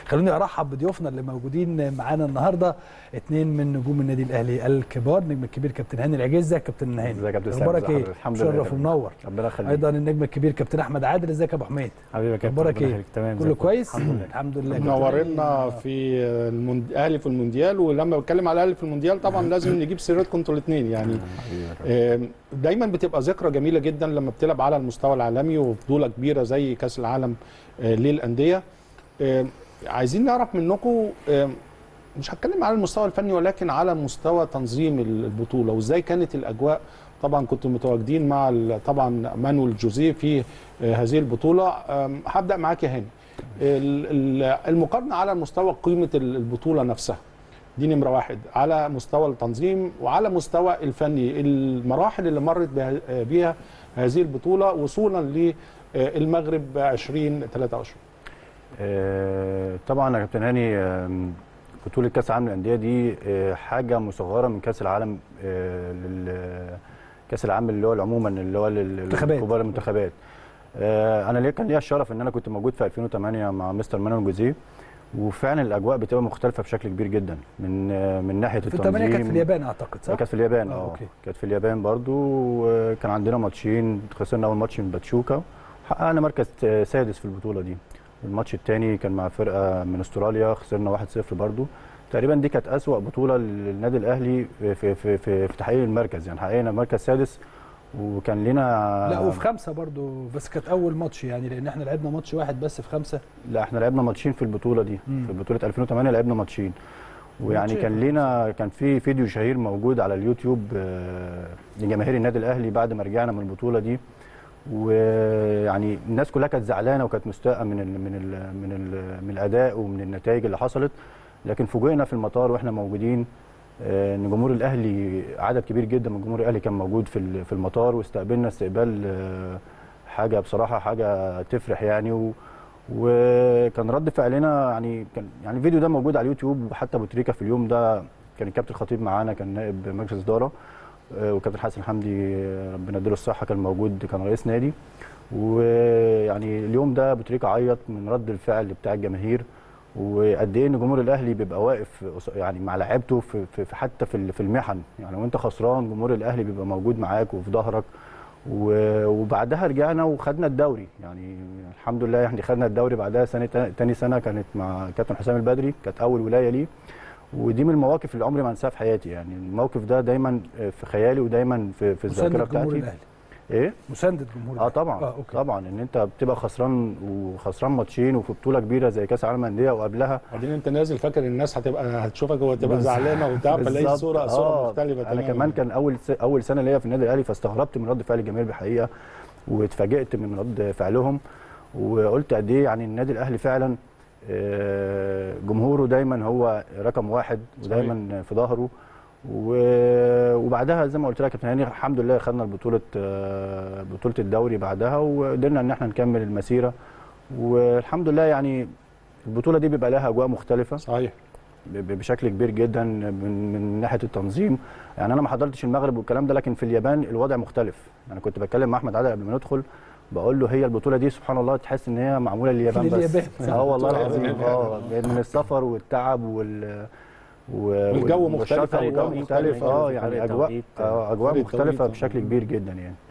خلوني ارحب بضيوفنا اللي موجودين معانا النهارده اثنين من نجوم النادي الاهلي الكبار النجم الكبير كابتن هاني العجيزه كابتن هاني ازيك يا كابتن سامي؟ اخبارك ايه الحمد لله مشرف ومنور ربنا يخليك ايضا النجم الكبير كابتن احمد عادل ازيك يا ابو حميد حبيبي يا كابتن اخبارك ربنا ايه يخليك. تمام زي كله الفل. كويس الحمد لله الحمد لله كابتن منورنا هاني. في الموند... اهلي في المونديال ولما بتكلم على اهلي في المونديال طبعا لازم نجيب سيرتكم انتوا الاثنين يعني آم، دايما بتبقى ذكرى جميله جدا لما بتلعب على المستوى العالمي وبطوله كبيره زي كاس العالم آه، للانديه آم، عايزين نعرف منكم آم، مش هتكلم على المستوى الفني ولكن على مستوى تنظيم البطوله وازاي كانت الاجواء طبعا كنتوا متواجدين مع ال- طبعا مانويل جوزيه في آه، هذه البطوله آم، هبدا معاك يا هاني ال- ال- المقارنه على مستوى قيمه ال- البطوله نفسها دي نمره واحد على مستوى التنظيم وعلى مستوى الفني المراحل اللي مرت بها- بيها هذه البطوله وصولا للمغرب 2023 آه، طبعا يا كابتن هاني آم، بطوله كاس العالم للانديه دي آه، حاجه مصغره من كاس العالم آه، لل- كاس العالم اللي هو عموما اللي هو لل- منتخبات. لكبار المنتخبات آه، انا ليه كان ليا الشرف ان انا كنت موجود في 2008 مع مستر مانويل جوزيه وفعلا الاجواء بتبقى مختلفه بشكل كبير جدا من آه، من ناحيه في التنظيم الثمانيه كانت في اليابان اعتقد صح؟ كانت في اليابان آه، اه أوكي. كانت في اليابان برضو وكان عندنا ماتشين خسرنا اول ماتش من باتشوكا حققنا مركز آه، سادس في البطوله دي والماتش الثاني كان مع فرقه من استراليا خسرنا 1-0 برضو تقريبا دي كانت اسوا بطوله للنادي الاهلي في في في, في, في تحقيق المركز يعني حققنا مركز سادس وكان لنا لا وفي خمسه برضو بس كانت اول ماتش يعني لان احنا لعبنا ماتش واحد بس في خمسه لا احنا لعبنا ماتشين في البطوله دي مم. في بطوله 2008 لعبنا ماتشين ويعني ماتشين. كان لينا كان في فيديو شهير موجود على اليوتيوب آه، لجماهير النادي الاهلي بعد ما رجعنا من البطوله دي ويعني الناس كلها كانت زعلانه وكانت مستاءه من ال من ال من ال من الاداء ومن النتائج اللي حصلت لكن فوجئنا في المطار واحنا موجودين آه، ان جمهور الاهلي عدد كبير جدا من جمهور الاهلي كان موجود في ال- في المطار واستقبلنا استقبال آه، حاجه بصراحه حاجه تفرح يعني و وكان رد فعلنا يعني كان يعني الفيديو ده موجود على اليوتيوب وحتى ابو تريكه في اليوم ده كان الكابتن الخطيب معانا كان نائب مجلس اداره آه، وكابتن حسن حمدي آه، ربنا يديله الصحه كان موجود كان رئيس نادي ويعني اليوم ده ابو تريكه عيط من رد الفعل بتاع الجماهير وقد ايه ان جمهور الاهلي بيبقى واقف قص- يعني مع لعيبته في, في في- حتى في ال- في المحن يعني وانت خسران جمهور الاهلي بيبقى موجود معاك وفي ظهرك و- وبعدها رجعنا وخدنا الدوري يعني الحمد لله يعني خدنا الدوري بعدها سنه تاني سنه كانت مع كابتن حسام البدري كانت اول ولايه ليه ودي من المواقف اللي عمري ما انساها في حياتي يعني الموقف ده دايما في خيالي ودايما في, في الذاكره مساندة جمهور بتاعتي الاهلي ايه مساندة جمهور اه الاهلي طبعا اه اوكي طبعا ان انت بتبقى خسران وخسران ماتشين وفي بطوله كبيره زي كاس العالم للانديه وقبلها بعدين انت نازل فاكر الناس هتبقى هتشوفك وتبقى بالظبط. زعلانه وبتاع فلاقي بالظبط. الصوره صوره آه، مختلفه انا تماماً. كمان كان اول س... اول سنه ليا في النادي الاهلي فاستغربت من رد فعل الجماهير بحقيقه واتفاجئت من رد فعلهم وقلت قد ايه يعني النادي الاهلي فعلا آه، جمهوره دايما هو رقم واحد ودايما في ظهره و- وبعدها زي ما قلت لك يا كابتن هاني الحمد لله خدنا البطوله آه، بطوله الدوري بعدها وقدرنا ان احنا نكمل المسيره والحمد لله يعني البطوله دي بيبقى لها اجواء مختلفه صحيح ب- بشكل كبير جدا من من ناحيه التنظيم يعني انا ما حضرتش المغرب والكلام ده لكن في اليابان الوضع مختلف يعني كنت بتكلم مع احمد عادل قبل ما ندخل بقول له هي البطوله دي سبحان الله تحس ان هي معموله لليابان بس لليابان. اه والله بطولة العظيم يابانية. اه من السفر والتعب وال و- والجو مختلف، والشرط أجواء والجو مختلفة. مختلف اه فرق يعني توقيت. اجواء آه، اجواء فرق مختلفه توقيت. بشكل كبير جدا يعني